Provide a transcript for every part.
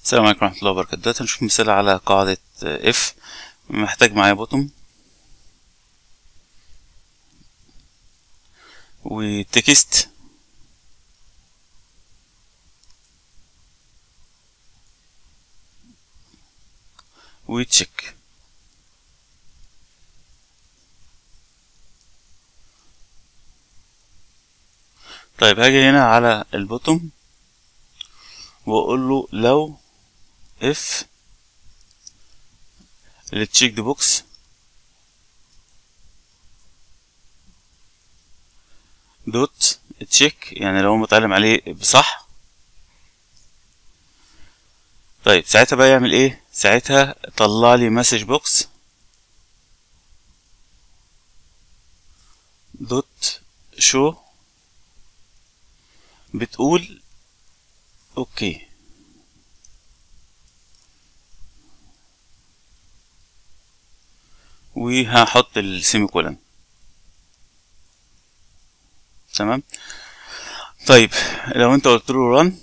السلام عليكم ورحمة الله وبركاته دلوقتي هنشوف مثال على قاعدة اف محتاج معايا بوتوم وتكست وتشيك طيب هاجي هنا على البوتوم واقول له لو اف التشيك دي بوكس دوت تشيك يعني لو هو متعلم عليه بصح طيب ساعتها بقى يعمل ايه ساعتها طلع لي مسج بوكس دوت شو بتقول اوكي وهحط السيمي كولن تمام طيب لو انت قلت له رن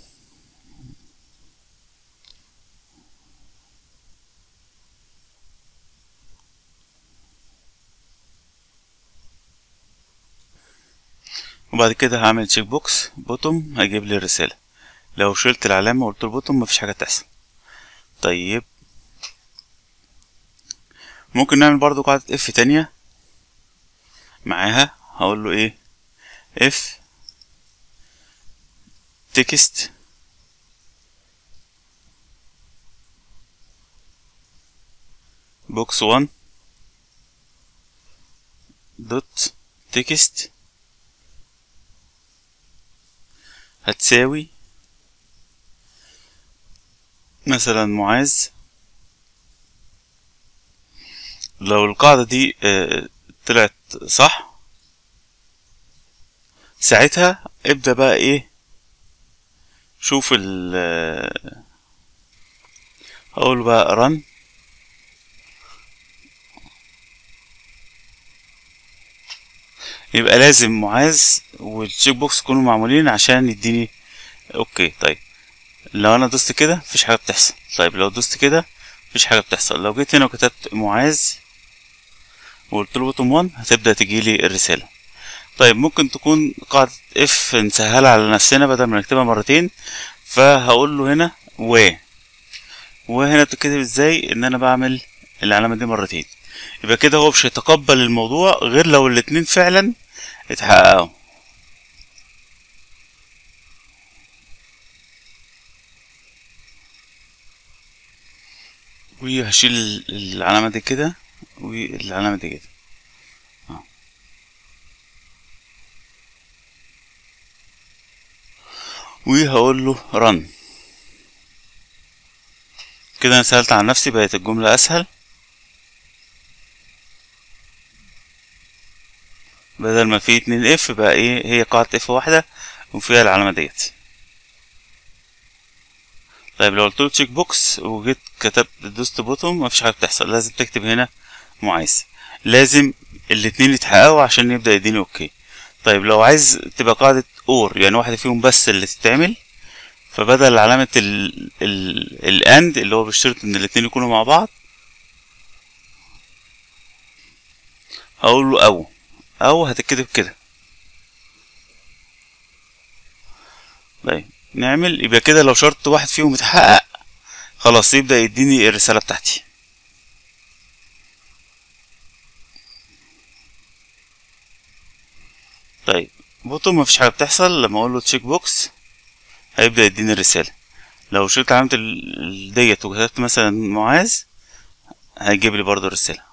وبعد كده هعمل تشيك بوكس بوتوم هيجيب لي الرسالة لو شلت العلامة وقلت له بوتوم مفيش حاجة تحصل طيب ممكن نعمل برضو قاعدة اف تانية معاها هقول له ايه اف تكست بوكس 1 دوت تكست هتساوي مثلا معاذ لو القاعدة دي طلعت صح ساعتها ابدأ بقى ايه شوف ال هقول بقى رن يبقى لازم معاذ والتشيك بوكس يكونوا معمولين عشان يديني اوكي طيب لو انا دوست كده مفيش حاجه بتحصل طيب لو دوست كده مفيش حاجه بتحصل لو جيت هنا وكتبت معاذ وقلت له بوتوم 1 هتبدا تجيلي الرساله طيب ممكن تكون قاعده اف نسهلها على نفسنا بدل ما نكتبها مرتين فهقول له هنا و وهنا بتتكتب ازاي ان انا بعمل العلامه دي مرتين يبقى كده هو مش هيتقبل الموضوع غير لو الاتنين فعلا اتحققوا وهشيل العلامة دي كده والعلامة دي كده وهقول له رن كده انا سهلت على نفسي بقت الجملة اسهل بدل ما في اتنين اف بقى ايه هي قاعدة اف واحدة وفيها العلامة ديت طيب لو قلت له تشيك بوكس وجيت كتبت دوست بوتوم مفيش حاجة بتحصل لازم تكتب هنا معاذ لازم الاتنين يتحققوا عشان يبدأ يديني اوكي طيب لو عايز تبقى قاعدة اور يعني واحدة فيهم بس اللي تتعمل فبدل علامة ال ال الاند اللي هو بيشترط ان الاتنين يكونوا مع بعض هقول له او او هتتكتب كده طيب نعمل يبقى كده لو شرط واحد فيهم اتحقق خلاص يبدأ يديني الرسالة بتاعتي طيب بوتوم مفيش حاجة بتحصل لما اقول له تشيك بوكس هيبدأ يديني الرسالة لو شلت علامة ديت وكتبت مثلا معاذ هيجيب لي برضو الرسالة